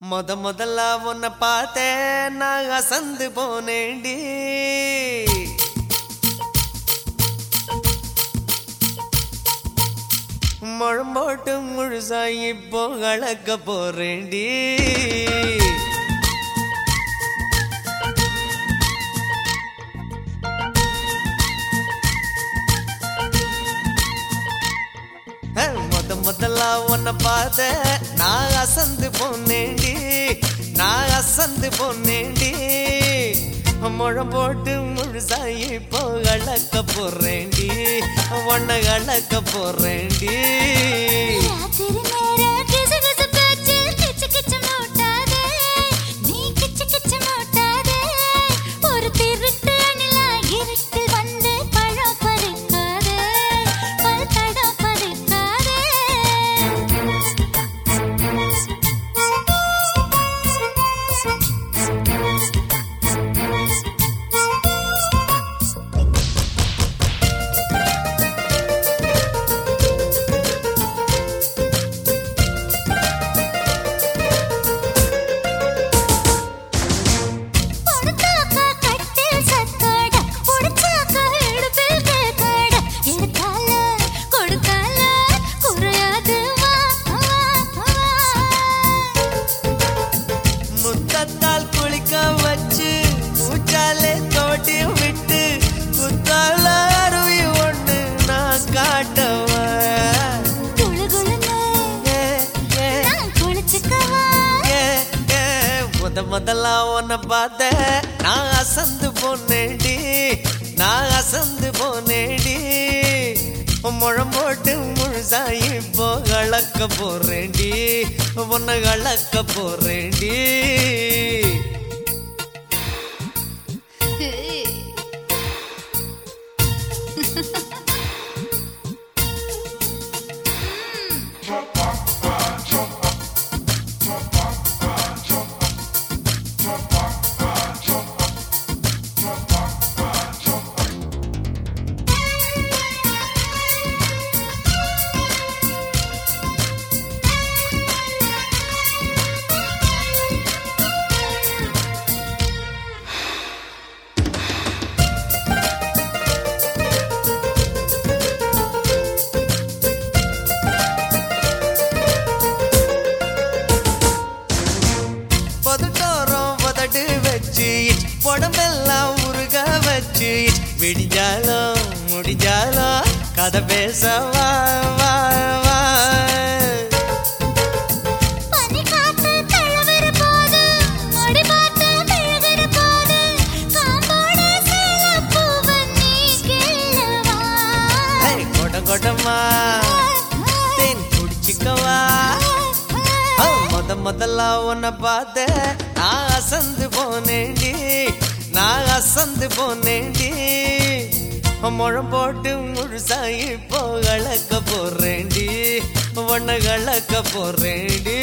முத முதல்ல உன்னை பார்த்தேன் நான் அசந்து போனேண்டி முழம் போட்டு முழுசா இப்போ கலக்க போறேண்டி அஹ், முத முதல்ல உன்னை பார்த்தேன் நான் அசந்து போனேண்டி நான் அசந்து போனேண்டி முழம் போட்டு முழுசா இப்போ கலக்க போறேண்டி உன்னை கலக்க போறேண்டி ராத்திரி நேர கிசுகிசு பேச்சு கிச்சு கிச்சு மூட்டாதே. நீ கிச்சு கிச்சு மூட்டாதே. ஒரு திருட்டு அணிலா இருட்டில் வந்து பழம் பறிக்காதே. பல் தடம் பறிக்காதே. கொடுத்தாக்கா கட்டில் சத்தோட, உடைச்சாக்கா இடுப்பில் கேக்கோட. எடுத்தால, கொடுத்தால, குறையாது வா, வா, வா. முத்தத்தால் குளிக்க வச்சு மூச்சாலே தோட்டி விட்டு குத்தால அருவி ஒண்ணு நான் காட்டவா குளு குளுன்னு ஏ, ஏ, நான் குளிச்சுக்கவா? ஏ, ஏ. முத முதல்ல உன்னை பார்த்த நான் அசந்து போனேடி நான் அசந்து போனேடி முழம் போட்டு முழுசா இப்போ கலக்க போறேன்டி உன்னை கலக்க போறேன்டி பொதுட்டோரம் உதடு வச்சு உடம்பெல்லாம் உருக வச்சு விடிஞ்சாலும் முடிஞ்சாலும் கதை பேச வா வா வா பனிக்காத்து தழுவுற போது, முடி பார்த்து விழுகுற போது, காம்போட சேலப்பூவை நீ கிள்ளவா? ஏய், கொடம் கொடமா தேன் குடிச்சுக்கவா ஆ, முத முதல்ல உன்னை பார்த்த நான் அசந்து போனேண்டி நான் அசந்து போனேண்டி முழம் போட்டு முழுசா இப்போ கலக்க போறேண்டி உன்னை கலக்க போறேண்டி